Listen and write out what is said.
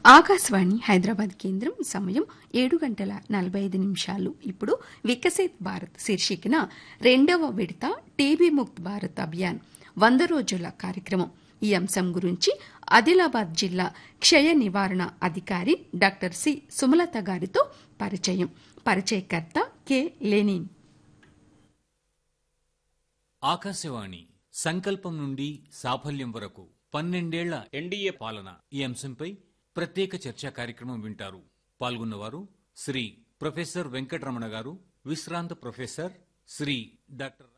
ఆకాశవాణి హైదరాబాద్ కేంద్రం సమయం ఏడు గంటల నలభై ఐదు నిమిషాలు ఇప్పుడు వికసిత్ భారత్ శీర్షికన రెండవ విడత టీబీ ముక్త్ భారత్ అభియాన్ వంద రోజుల కార్యక్రమం ఈ అంశం గురించి ఆదిలాబాద్ జిల్లా క్షయ నివారణ అధికారి డాక్టర్ సి సుమలత గారితో పరిచయం పరిచయకర్త కె లెనిన్ ఆకాశవాణి సంకల్పం నుండి సాఫల్యం వరకు పన్నెండేళ్ల ఎన్డీఏ పాలన ఈ అంశంపై ప్రత్యేక చర్చా కార్యక్రమం వింటారు పాల్గొన్నవారు శ్రీ ప్రొఫెసర్ వెంకటరమణ గారు విశ్రాంత ప్రొఫెసర్ శ్రీ డాక్టర్